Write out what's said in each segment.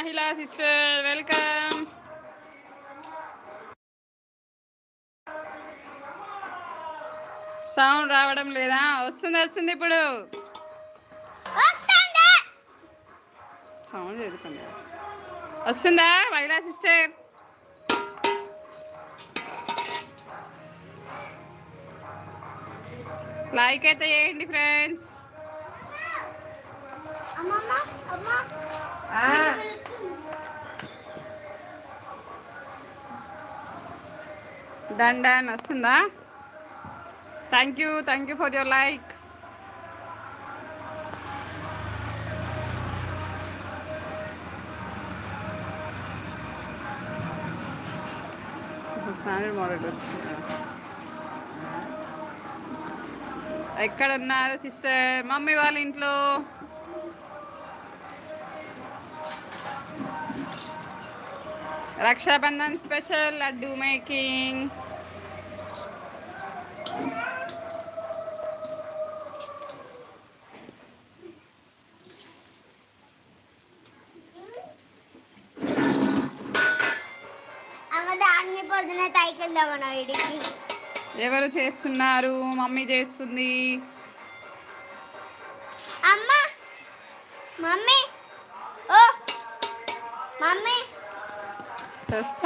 మహిళ sister welcome sound రావడం లేదా వస్తుంది వస్తుంది ఇప్పుడు సౌండ్ చదువుకోండి వస్తుందా మహిళా సిస్టర్ లైక్ అయితే చేయండి ఫ్రెండ్స్ అమ్మమ్మ అమ్మ డన్ డన్ వస్తుందా thank you thank you for your like standard model వచ్చింది కదా. ఎక్కడ ఉన్నారు సిస్టర్ మమ్మీ వాళ్ళ ఇంట్లో రక్షాబంధన్ స్పెషల్ లడ్డు మేకింగ్ అమ్మ దాన్ని పొద్దున తైకెళ్దాం మన వీడికి ఎవరు చేస్తున్నారు మమ్మీ చేస్తుంది అమ్మ మమ్మీ ఓ మమ్మీ తెస్తా.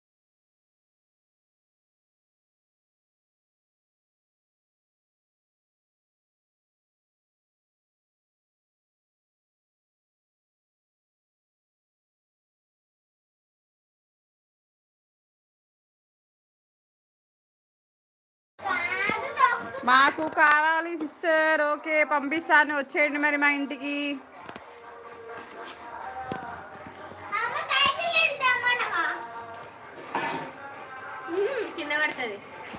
మాకు కావాలి సిస్టర్ ఓకే పంపిస్తాను వచ్చేయండి మరి మా ఇంటికి అమ్మ తైకెల్ వెళ్దామనవా కింద పడుతుంది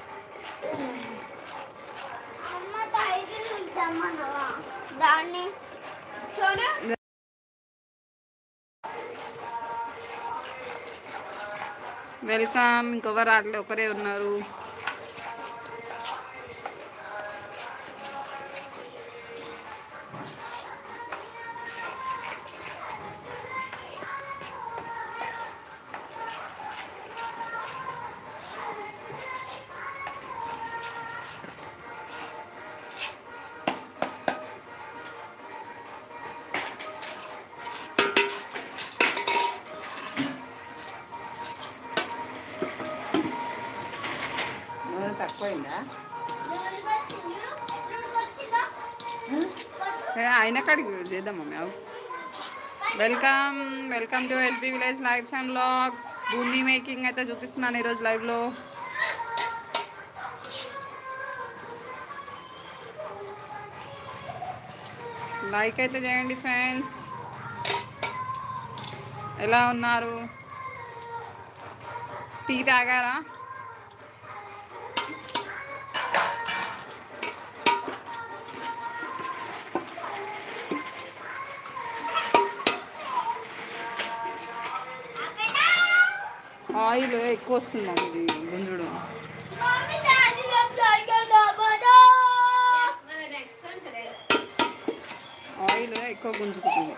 అమ్మ తైకెల్ వెళ్దామనవా దాన్ని సోను వెల్కమ్ ఇంకొకరు రాట్లే ఒకరే ఉన్నారు తక్కువైందా అయిన కాడికి చేద్దాం మమ్మీ అవు welcome welcome to SB village lifes and blogs boondi making అయితే చూపిస్తున్నాను ఈరోజు లైవ్లో లైక్ అయితే చేయండి ఫ్రెండ్స్ ఎలా ఉన్నారు టీ తాగారా ఆయిల్ ఎక్కువ వస్తుంది మమ్మీ ఇది గుంజుడు మమ్మీ దాన్ని వెళ్దామనా ఆయిల్ ఎక్కువ గుంజుకుంటుంది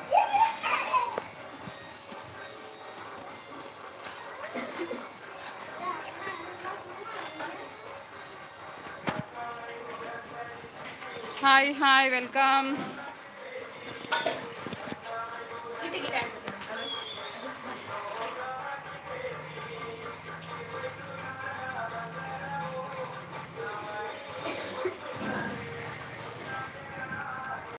హాయ్ హాయ్ వెల్కమ్ ఇటు గిట